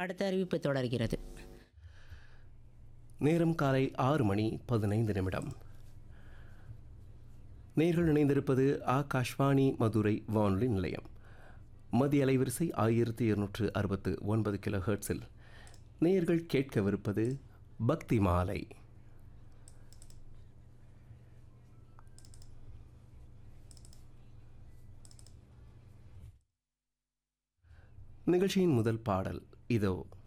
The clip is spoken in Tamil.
அடுத்த அறிவிப்பு தொடர்கிறது நேரம் காலை ஆறு மணி பதினைந்து நிமிடம் நேர்கள் இணைந்திருப்பது ஆகாஷ்வாணி மதுரை வானொலி நிலையம் மதிய அலைவரிசை ஆயிரத்தி இருநூற்று அறுபத்து ஒன்பது கிலோ ஹெர்ட்ஸில் நேயர்கள் கேட்கவிருப்பது பக்தி மாலை நிகழ்ச்சியின் முதல் பாடல் இதோ